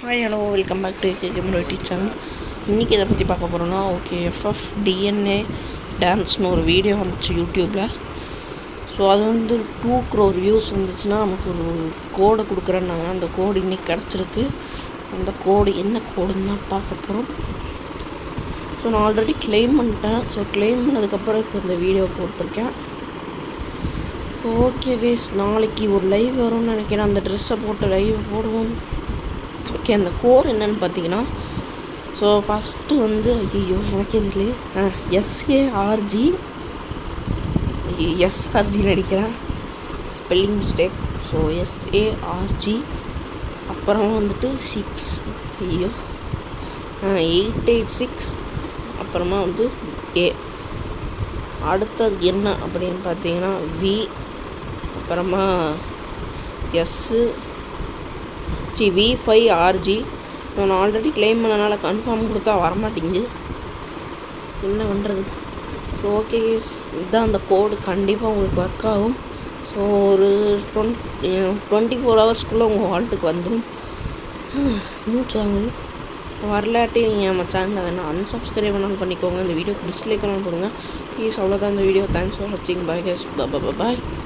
hi hello welcome back to கேமரேட்டி channel இன்றைக்கி இதை பற்றி பார்க்க போகிறோன்னா ஓகே எஃப்எஃப் டிஎன்ஏ டான்ஸ்னு ஒரு வீடியோ வந்துச்சு யூடியூப்பில் ஸோ அது வந்து டூ க்ரோர் வியூஸ் வந்துச்சுன்னா நமக்கு ஒரு கோடை கொடுக்குறேன்னாங்க அந்த கோடு இன்றைக்கி கிடச்சிருக்கு அந்த கோடு என்ன கோடுன்னு தான் பார்க்க போகிறோம் ஸோ நான் ஆல்ரெடி க்ளைம் பண்ணிட்டேன் ஸோ க்ளைம் பண்ணதுக்கப்புறம் இப்போ இந்த வீடியோ போட்டிருக்கேன் ஓகே கேஸ் நாளைக்கு ஒரு லைவ் வரும்னு நினைக்கிறேன் அந்த ட்ரெஸ்ஸை போட்டு லைவ் போடுவோம் ஓகே அந்த கோட் என்னன்னு பார்த்தீங்கன்னா ஸோ ஃபஸ்ட்டு வந்து ஐயோ எனக்கு இதுலேயே எஸ்ஏஆர்ஜி எஸ்ஆர்ஜி நடிக்கிறேன் ஸ்பெல்லிங் மிஸ்டேக் ஸோ எஸ்ஏஆர்ஜி அப்புறம் வந்துட்டு சிக்ஸ் ஐயோ எயிட் எயிட் சிக்ஸ் அப்புறமா வந்து ஏ அடுத்தது என்ன அப்படின்னு பார்த்தீங்கன்னா வி அப்புறமா S C V five R G நான் ஆல்ரெடி க்ளைம் பண்ணனால கன்ஃபார்ம் கொடுத்தா வரமாட்டேங்குது என்ன பண்ணுறது ஸோ ஓகே இதுதான் அந்த கோடு கண்டிப்பாக உங்களுக்கு ஒர்க் ஆகும் ஸோ ஒரு டுவெண்ட் டுவெண்ட்டி ஃபோர் ஹவர்ஸ்க்குள்ளே உங்கள் வால்ட்டுக்கு வந்துடும் மூச்சு வாங்குது வரலாட்டி நீங்கள் நம்ம சேனலை வேணால் அன்சப்ஸ்கிரைப் வேணாலும் பண்ணிக்கோங்க இந்த வீடியோ டிஸ்லைக் வேணாலும் போடுங்க ப்ளீஸ் அவ்வளோதான் இந்த வீடியோ தேங்க்ஸ் ஃபார் வாட்சிங் பாய் கேஸ் பாய்